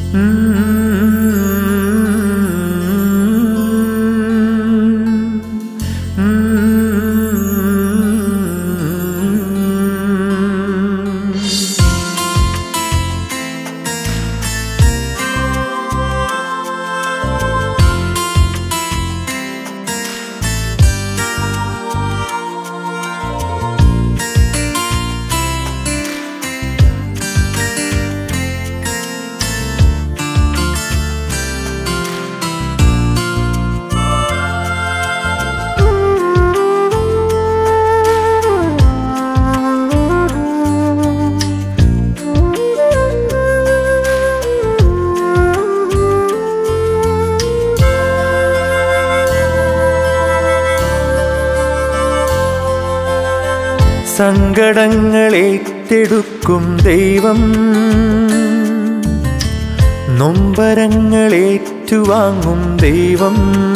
സങ്കടങ്ങളേറ്റെടുക്കും ദൈവം നൊമ്പരങ്ങളേറ്റുവാങ്ങും ദൈവം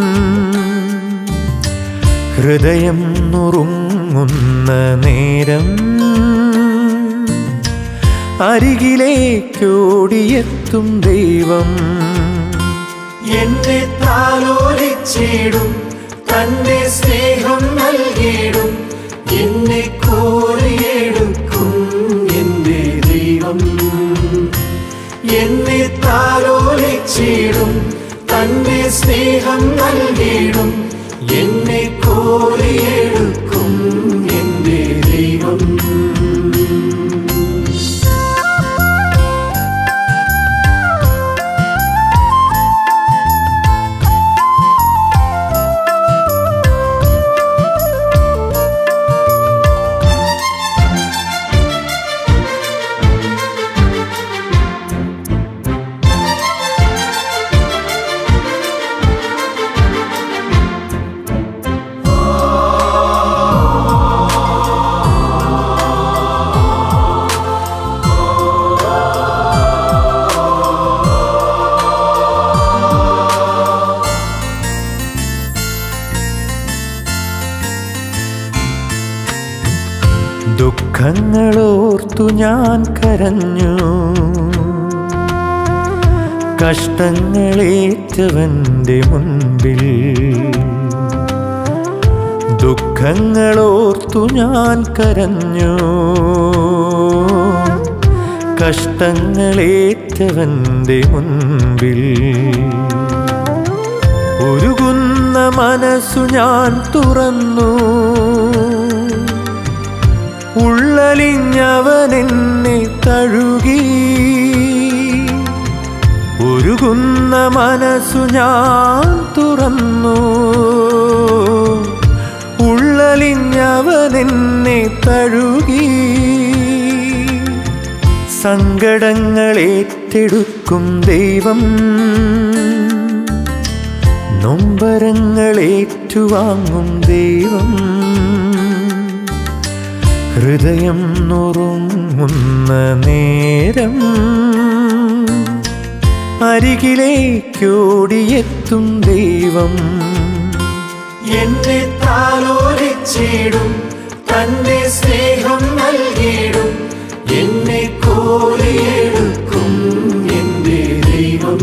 ഹൃദയം നുറുങ്ങുന്ന നേരം അരികിലേക്കോടിയെത്തും ദൈവം എന്നെ താലോലിച്ചിടും തന്റെ സ്നേഹം നൽകിയിടും എന്നെ കോരിയെടുക്കും എന്റെ ദൈവം എന്നെ താലോലിച്ചിടും തന്റെ സ്നേഹം നൽകിയിടും എന്നെ കോരിയെടുക്കും എന്റെ ദൈവം ദുഃഖങ്ങളോർത്തു ഞാൻ കരഞ്ഞു കഷ്ടങ്ങളേറ്റവന്റെ മുൻപിൽ ദുഃഖങ്ങളോർത്തു ഞാൻ കരഞ്ഞു കഷ്ടങ്ങളേറ്റവന്റെ മുൻപിൽ ഉരുകുന്ന മനസ്സു ഞാൻ തുറന്നു ഉള്ളലിഞ്ഞവനെന്നെ തഴുകി ഉരുകുന്ന മനസ്സു ഞാൻ തുറന്നു ഉള്ളലിഞ്ഞവനെന്നെ തഴുകി സങ്കടങ്ങളേറ്റെടുക്കും ദൈവം നൊമ്പരങ്ങളേറ്റുവാങ്ങും ദൈവം ഹൃദയം നുറുങ്ങുന്ന നേരം അരികിലേക്കോടിയെത്തും ദൈവം എന്നെ താലോലിച്ചിടും തന്റെ സ്നേഹം നൽകിയിടും എന്നെ കോരിയെടുക്കും എന്റെ ദൈവം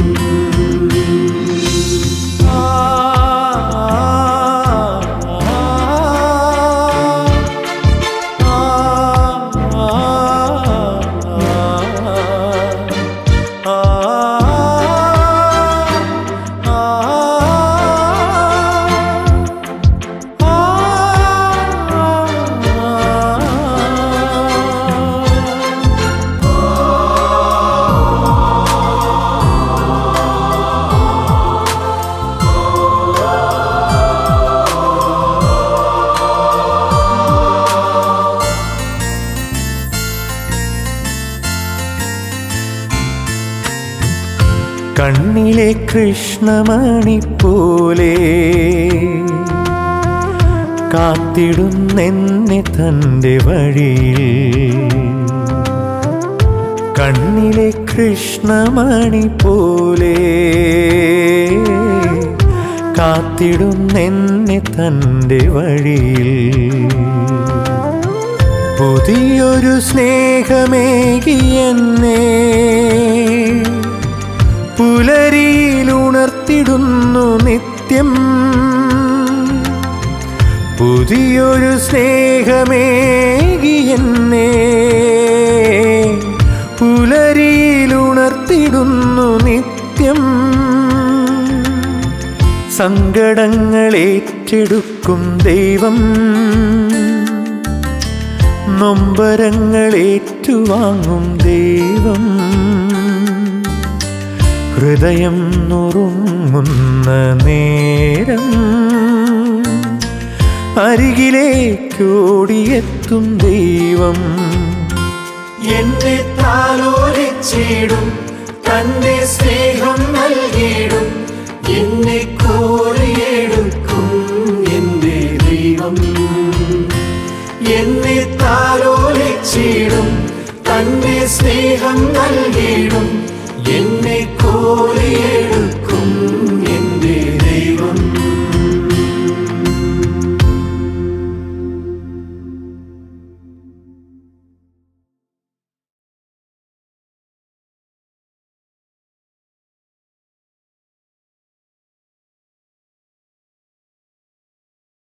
കണ്ണിലെ കൃഷ്ണമണി പോലെ കാത്തിടുന്നെന്നെ തൻ്റെ വഴിയിൽ കണ്ണിലെ കൃഷ്ണമണി പോലെ കാത്തിടുന്നെന്നെ തൻ്റെ വഴിയിൽ പുതിയൊരു സ്നേഹമേകി എന്നെ പുലരിയിൽ ഉണർത്തിടുന്നു നിത്യം പുതിയൊരു സ്നേഹമേകി എന്നെ പുലരിയിൽ ഉണർത്തിടുന്നു നിത്യം സങ്കടങ്ങൾ ഏറ്റെടുക്കും ദൈവം നൊമ്പരങ്ങൾ ഏറ്റുവാങ്ങും ദൈവം ഹൃദയം നുറുങ്ങുന്ന നേരം അരികിലേക്കോടിയെത്തും ദൈവം എന്നെ താലോലിച്ചിടും തന്റെ സ്നേഹം നൽകിയിടും എന്നെ കോരിയെടുക്കും എന്റെ ദൈവം എന്നെ താലോലിച്ചിടും തന്റെ സ്നേഹം നൽകിയിടും എന്നെ കോരിയെടുക്കും